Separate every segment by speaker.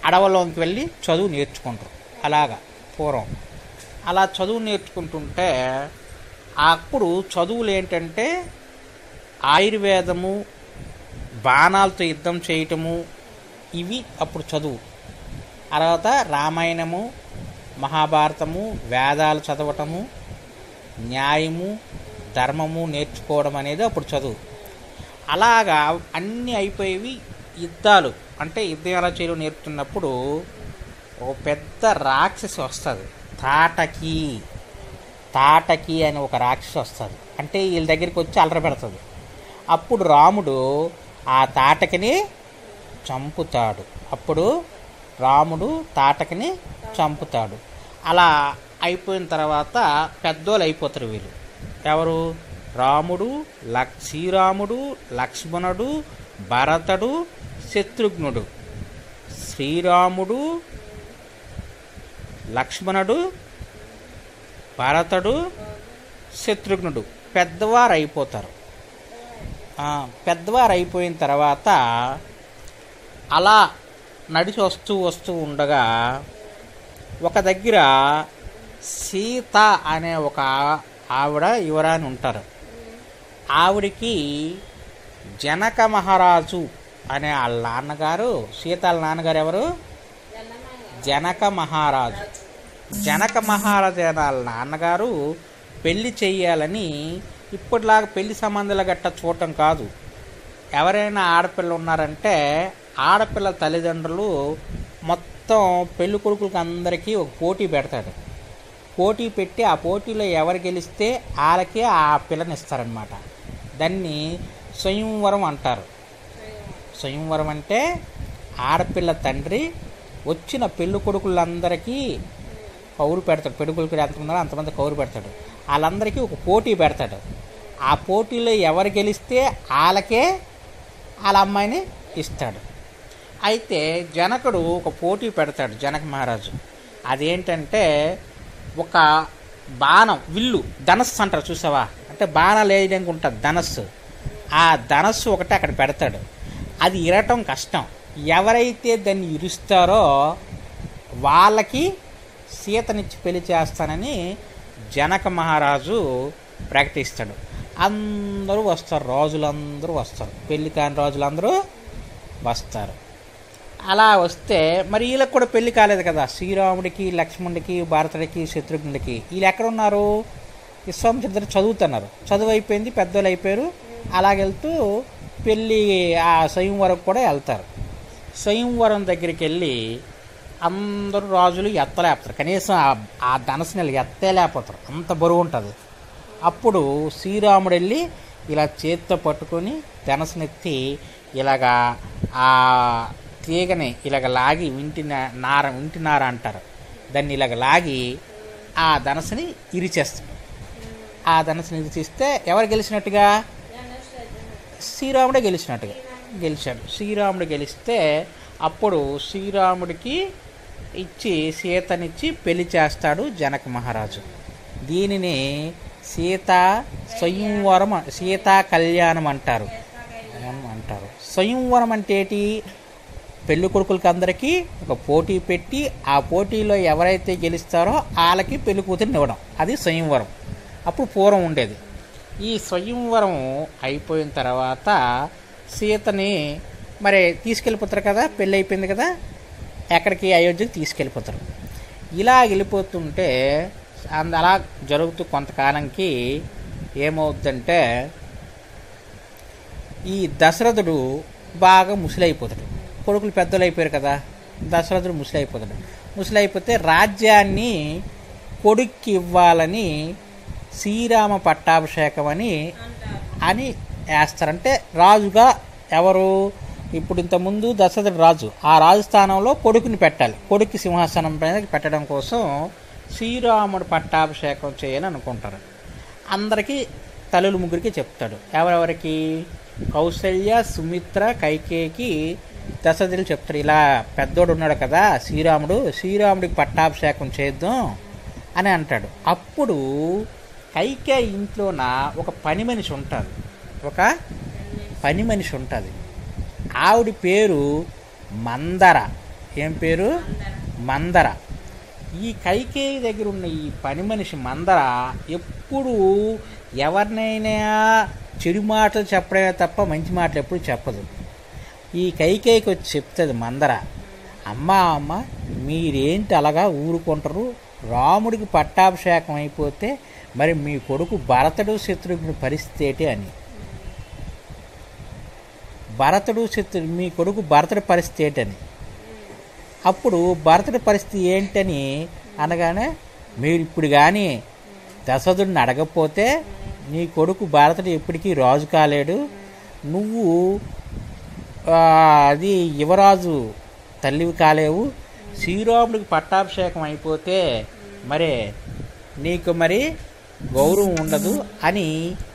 Speaker 1: అడవుల్లోకి వెళ్ళి చదువు నేర్చుకుంటారు అలాగా పూర్వం అలా చదువు నేర్చుకుంటుంటే అప్పుడు చదువులు ఏంటంటే ఆయుర్వేదము బాణాలతో యుద్ధం చేయటము ఇవి అప్పుడు చదువు తర్వాత రామాయణము మహాభారతము వేదాలు చదవటము న్యాయము ధర్మము నేర్చుకోవడం అనేది అప్పుడు చదువు అలాగా అన్నీ అయిపోయేవి యుద్ధాలు అంటే యుద్ధం ఎలా చేయడం నేర్పుతున్నప్పుడు ఒక పెద్ద రాక్షసి వస్తుంది తాటకి తాటకి అని ఒక రాక్షసి వస్తుంది అంటే వీళ్ళ దగ్గరికి వచ్చి అలర పెడుతుంది అప్పుడు రాముడు ఆ తాటకిని చంపుతాడు అప్పుడు రాముడు తాటకిని చంపుతాడు అలా అయిపోయిన తర్వాత పెద్దోళ్ళు అయిపోతారు వీళ్ళు ఎవరు రాముడు లక్ శ్రీరాముడు లక్ష్మణుడు భరతుడు శత్రుఘ్నుడు శ్రీరాముడు లక్ష్మణుడు భరతుడు శత్రుఘ్నుడు పెద్దవారు అయిపోతారు ఆ, పెద్దవారు అయిపోయిన తర్వాత అలా నడిచి వస్తూ వస్తూ ఉండగా ఒక దగ్గర సీత అనే ఒక ఆవిడ యువరాని ఉంటారు ఆవిడికి జనక మహారాజు అనే వాళ్ళ నాన్నగారు సీత వాళ్ళ నాన్నగారు ఎవరు జనక మహారాజు జనక మహారాజు అయిన వాళ్ళ నాన్నగారు పెళ్లి చెయ్యాలని ఇప్పటిలాగా పెళ్లి సంబంధాల గట్ట చూడటం కాదు ఎవరైనా ఆడపిల్ల ఉన్నారంటే ఆడపిల్ల తల్లిదండ్రులు మొత్తం పెళ్లి కొడుకులకి అందరికీ ఒక పోటీ పెడతాడు పోటీ పెట్టి ఆ పోటీలో ఎవరు గెలిస్తే వాళ్ళకే ఆ పిల్లని ఇస్తారనమాట దాన్ని స్వయంవరం అంటారు స్వయంవరం అంటే ఆడపిల్ల తండ్రి వచ్చిన పెళ్ళి కొడుకులందరికీ కౌరు పెడతాడు పెళ్లి కొడుకులు ఎంతమంది ఉన్నారో అంతమంది కౌరు పెడతాడు వాళ్ళందరికీ ఒక పోటీ పెడతాడు ఆ పోటీలో ఎవరు గెలిస్తే వాళ్ళకే వాళ్ళ అమ్మాయిని ఇస్తాడు అయితే జనకుడు ఒక పోటీ పెడతాడు జనక మహారాజు అదేంటంటే ఒక బాణం విల్లు ధనస్సు అంటారు చూసావా అంటే బాణాలు వేయడానికి ఉంటుంది ధనస్సు ఆ ధనస్సు ఒకటి అక్కడ పెడతాడు అది ఇరటం కష్టం ఎవరైతే దాన్ని ఇరుస్తారో వాళ్ళకి సీతనిచ్చి పెళ్లి చేస్తానని జనక మహారాజు ప్రకటిస్తాడు అందరూ వస్తారు రాజులందరూ వస్తారు పెళ్లి కాని రాజులందరూ వస్తారు అలా వస్తే మరి వీళ్ళకి కూడా పెళ్లి కాలేదు కదా శ్రీరాముడికి లక్ష్మణుడికి భారతుడికి శత్రుఘ్నుడికి వీళ్ళు ఎక్కడ ఉన్నారు విశ్వామిత్రుడు చదువుతున్నారు చదువు అయిపోయింది పెద్దోళ్ళు అయిపోయారు అలాగెళ్తూ పెళ్ళి ఆ స్వయంవరం కూడా వెళ్తారు స్వయంవరం దగ్గరికి వెళ్ళి అందరూ రాజులు ఎత్తలేపుతారు కనీసం ఆ- ఆ ధనసుని ఎత్తలేకపోతారు అంత బరువు ఉంటుంది అప్పుడు శ్రీరాముడు వెళ్ళి ఇలా చేత్తో పట్టుకొని ధనసునెత్తి ఇలాగా ఆ తీగని ఇలాగ లాగి వింటి నా- నార వింటి నార అంటారు దాన్ని ఇలాగ లాగి ఆ ధనసుని ఇరిచేస్తాడు ఆ ధనసుని ఇరిచిస్తే ఎవరు గెలిచినట్టుగా శ్రీరాముడే గెలిచినట్టుగా గెలిచాడు శ్రీరాముడు గెలిస్తే అప్పుడు శ్రీరాముడికి ఇచ్చి సీతనిచ్చి పెళ్లి చేస్తాడు జనక మహారాజు దీనిని సీత స్వయంవరం సీతా కళ్యాణం అంటారు ఏమో అంటారు స్వయంవరం అంటే ఏంటి పెళ్లి కొడుకులకి అందరికీ ఒక పోటీ పెట్టి ఆ పోటీలో ఎవరైతే గెలుస్తారో వాళ్ళకి పెళ్లి కూతురిని ఇవ్వడం అది స్వయంవరం అప్పుడు పూర్వం ఉండేది ఈ స్వయంవరం అయిపోయిన తర్వాత సీతని మరి తీసుకెళ్ళిపోతారు కదా పెళ్ళి అయిపోయింది కదా ఎక్కడికి అయోధ్యకి తీసుకెళ్ళిపోతారు ఇలా వెళ్ళిపోతుంటే అంద అలా జరుగుతూ కొంతకాలంకి ఏమవుద్దంటే ఈ దశరథుడు బాగా ముసలైపోతాడు కొడుకులు పెద్దలు అయిపోయారు కదా దశరథుడు ముసలైపోతాడు ముసలైపోతే రాజ్యాన్ని కొడుక్కి ఇవ్వాలని శ్రీరామ పట్టాభిషేకం అని అని వేస్తారంటే రాజుగా ఎవరు ఇప్పుడు ఇంతకుముందు దశరథుడు రాజు ఆ రాజు స్థానంలో కొడుకుని పెట్టాలి కొడుక్కి సింహాసనం పైన పెట్టడం కోసం శ్రీరాముడు పట్టాభిషేకం చేయాలని అనుకుంటారు అందరికీ తల్లులు ముగ్గురికి చెప్తాడు ఎవరెవరికి కౌసల్య సుమిత్ర కైకేయికి దశరథులు చెప్తాడు ఇలా పెద్దోడు ఉన్నాడు కదా శ్రీరాముడు శ్రీరాముడికి పట్టాభిషేకం చేద్దాం అని అంటాడు అప్పుడు కైకే ఇంట్లోన ఒక పని మనిషి ఉంటుంది ఒక పని మనిషి ఉంటుంది ఆవిడ పేరు మందర ఏం పేరు మందర ఈ కైకేయి దగ్గర ఉన్న ఈ పని మనిషి మందర ఎప్పుడు ఎవరినైనా చెడు మాటలు చెప్పడమే తప్ప మంచి మాటలు ఎప్పుడు చెప్పదు ఈ కైకేయికి వచ్చి చెప్తుంది మందర అమ్మ అమ్మ మీరేంటి అలాగా ఊరుకుంటారు రాముడికి పట్టాభిషేకం అయిపోతే మరి మీ కొడుకు భరతుడు శత్రుఘ్నుడి పరిస్థితి ఏంటి అని భరతుడు శత్రు మీ కొడుకు భరతుడి పరిస్థితి ఏంటని అప్పుడు భరతుడి పరిస్థితి ఏంటని అనగానే మీరు ఇప్పుడు కానీ దశరథుడిని అడగకపోతే నీ కొడుకు భరతుడు ఎప్పటికీ రాజు కాలేడు నువ్వు ఆ, అది యువరాజు తల్లివి కాలేవు శ్రీరాముడికి పట్టాభిషేకం అయిపోతే మరి నీకు మరి గౌరవం ఉండదు అని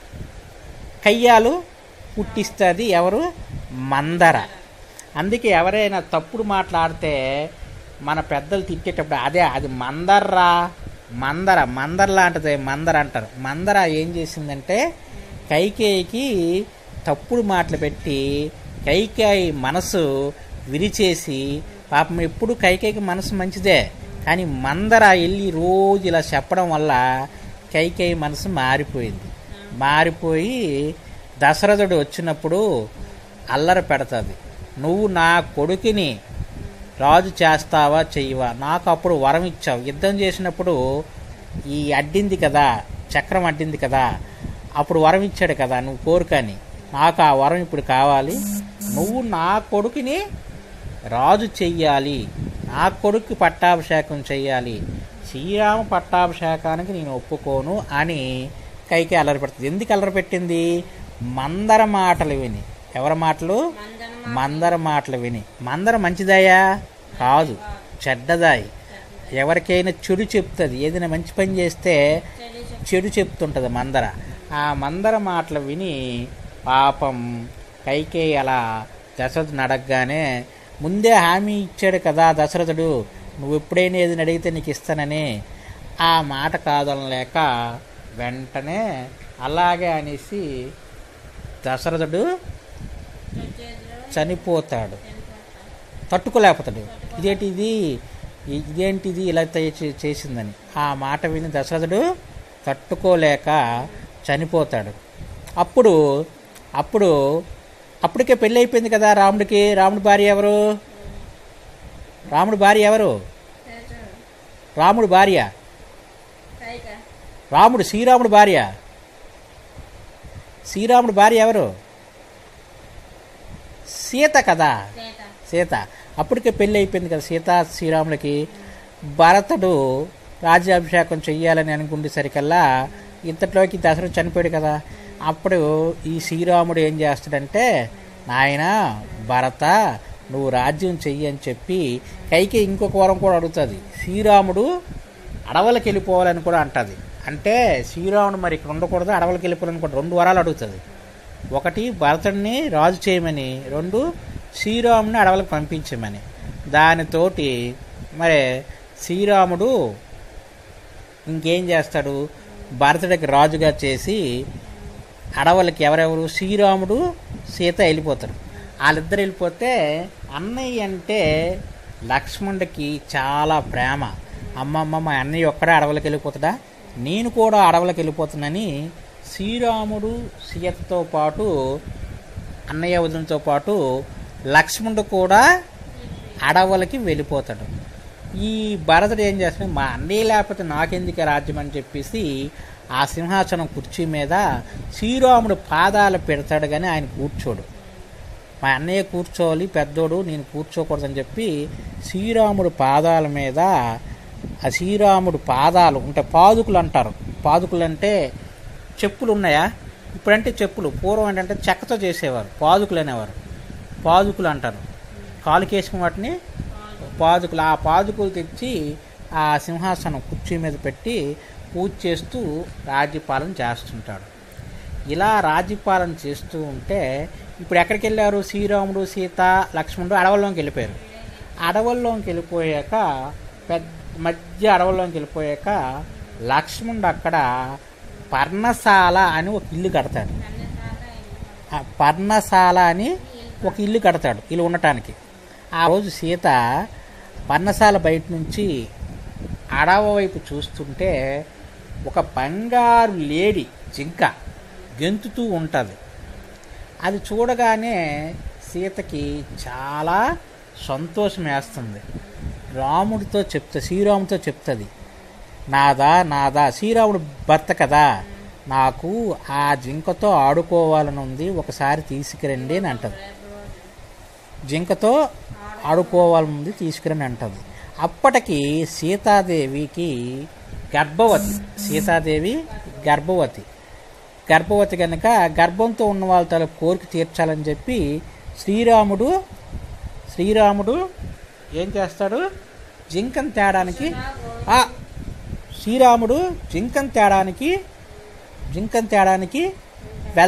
Speaker 1: కయ్యాలు పుట్టిస్తుంది ఎవరు మందర అందుకే ఎవరైనా తప్పుడు మాట్లాడితే మన పెద్దలు తిట్టేటప్పుడు అదే అది మందర్రా మందర మందర లాంటిది మందర అంటారు మందర ఏం చేసిందంటే కైకేయికి తప్పుడు మాటలు పెట్టి కైకేయి మనసు విరిచేసి పాపం ఎప్పుడు కైకేయికి మనసు మంచిదే కానీ మందర వెళ్ళి రోజు ఇలా చెప్పడం వల్ల కైకేయి మనసు మారిపోయింది మారిపోయి దశరథుడు వచ్చినప్పుడు అల్లరి పెడతాది నువ్వు నా కొడుకుని రాజు చేస్తావా చెయ్యవా నాకు అప్పుడు వరం ఇచ్చావు యుద్ధం చేసినప్పుడు ఈ అడ్డింది కదా చక్రం అడ్డింది కదా అప్పుడు వరం ఇచ్చాడు కదా నువ్వు కోరుకని నాకు ఆ వరం ఇప్పుడు కావాలి నువ్వు నా కొడుకుని రాజు చెయ్యాలి నా కొడుకు పట్టాభిషేకం చెయ్యాలి శ్రీరామ పట్టాభిషేకానికి నేను ఒప్పుకోను అని కైకి అల్లరి పెడుతుంది ఎందుకు అల్లరి పెట్టింది మందర మాటలు విని ఎవరి మాటలు మందర మాటలు విని మందర మంచిదాయా కాదు చెడ్డదాయి ఎవరికైనా చెడు చెప్తుంది ఏదైనా మంచి పని చేస్తే చెడు చెప్తుంటుంది మందర ఆ మందర మాటలు విని పాపం కైకేయి అలా దశరథుని అడగగానే ముందే హామీ ఇచ్చాడు కదా దశరథుడు నువ్వు ఎప్పుడైనా ఏదైనా అడిగితే నీకు ఇస్తానని ఆ మాట కాదనలేక వెంటనే అలాగే అనేసి దశరథుడు చనిపోతాడు తట్టుకోలేకపోతాడు ఇదేంటి ఇది ఇదేంటిది ఇలా చే- చేసిందని ఆ మాట విని దశరథుడు తట్టుకోలేక చనిపోతాడు అప్పుడు అప్పుడు అప్పటికే పెళ్ళి అయిపోయింది కదా రాముడికి రాముడి భార్య ఎవరు రాముడి భార్య ఎవరు రాముడి భార్య రాముడు శ్రీరాముడి భార్య శ్రీరాముడి భార్య ఎవరు సీత కదా సీత అప్పటికే పెళ్ళి అయిపోయింది కదా సీత శ్రీరాములకి భరతుడు రాజ్యాభిషేకం చెయ్యాలని అనుకుండేసరికల్లా ఇంతట్లోకి దశరథుడు చనిపోయాడు కదా అప్పుడు ఈ శ్రీరాముడు ఏం చేస్తాడంటే నాయన భరత నువ్వు రాజ్యం చెయ్యి అని చెప్పి కైకి ఇంకొక వరం కూడా అడుగుతుంది శ్రీరాముడు అడవులకు వెళ్ళిపోవాలని కూడా అంటది అంటే శ్రీరాముడు మరి ఇక్కడ ఉండకూడదు అడవులకు వెళ్ళిపోవాలని కూడా రెండు వరాలు అడుగుతుంది ఒకటి భరతుడిని రాజు చేయమని రెండు శ్రీరాముని అడవులకు పంపించమని దానితోటి మరి శ్రీరాముడు ఇంకేం చేస్తాడు భరతుడికి రాజుగా చేసి అడవులకి ఎవరెవరు శ్రీరాముడు సీత వెళ్ళిపోతారు వాళ్ళిద్దరు వెళ్ళిపోతే అన్నయ్య అంటే లక్ష్మణుడికి చాలా ప్రేమ అమ్మమ్మ మా అన్నయ్య ఒక్కడే అడవులకు వెళ్ళిపోతాడా నేను కూడా అడవులకు వెళ్ళిపోతున్నానని శ్రీరాముడు సీతతో పాటు అన్నయ్య వదినతో పాటు లక్ష్మణుడు కూడా అడవులకి వెళ్ళిపోతాడు ఈ భరతుడు ఏం చేస్తాడు మా అన్నయ్య లేకపోతే నాకెందుకు రాజ్యం అని చెప్పేసి ఆ సింహాసనం కుర్చీ మీద శ్రీరాముడు పాదాలు పెడతాడు కానీ ఆయన కూర్చోడు మా అన్నయ్య కూర్చోవాలి పెద్దోడు నేను కూర్చోకూడదని చెప్పి శ్రీరాముడు పాదాల మీద ఆ శ్రీరాముడు పాదాలు అంటే పాదుకులు అంటారు పాదుకులు అంటే చెప్పులు ఉన్నాయా ఇప్పుడంటే చెప్పులు పూర్వం ఏంటంటే చెక్కతో చేసేవారు పాదుకులు అనేవారు పాదుకులు అంటారు కాలుకేసుకుని వాటిని పాదుకులు ఆ పాదుకులు తెచ్చి ఆ సింహాసనం కుర్చీ మీద పెట్టి పూజ చేస్తూ రాజ్యపాలన చేస్తుంటాడు ఇలా రాజ్యపాలన చేస్తూ ఉంటే ఇప్పుడు ఎక్కడికి వెళ్ళారు శ్రీరాముడు సీత లక్ష్మణుడు అడవుల్లోకి వెళ్ళిపోయారు అడవుల్లోకి వెళ్ళిపోయాక పెద్ద మధ్య అడవుల్లోకి వెళ్ళిపోయాక లక్ష్మణుడు అక్కడ పర్ణశాల అని ఒక ఇల్లు కడతాడు ఆ పర్ణశాల అని ఒక ఇల్లు కడతాడు ఇల్లు ఉండటానికి ఆ రోజు సీత పన్నసాల బయట నుంచి అడవ వైపు చూస్తుంటే ఒక బంగారు లేడి జింక గెంతుతూ ఉంటుంది అది చూడగానే సీతకి చాలా సంతోషం వేస్తుంది రాముడితో చెప్తా శ్రీరాముడితో చెప్తుంది నాదా నాదా శ్రీరాముడు భర్త కదా నాకు ఆ జింకతో ఆడుకోవాలని ఉంది ఒకసారి తీసుకురండి అని అంటది జింకతో ఆడుకోవాలని ఉంది తీసుకురండి అంటది అప్పటికి సీతాదేవికి గర్భవతి సీతాదేవి గర్భవతి గర్భవతి కనుక గర్భంతో ఉన్న వాళ్ళ తల కోరిక తీర్చాలని చెప్పి శ్రీరాముడు శ్రీరాముడు ఏం చేస్తాడు జింకను తేడానికి ఆ, శ్రీరాముడు జింకను తేడానికి జింకను తేడానికి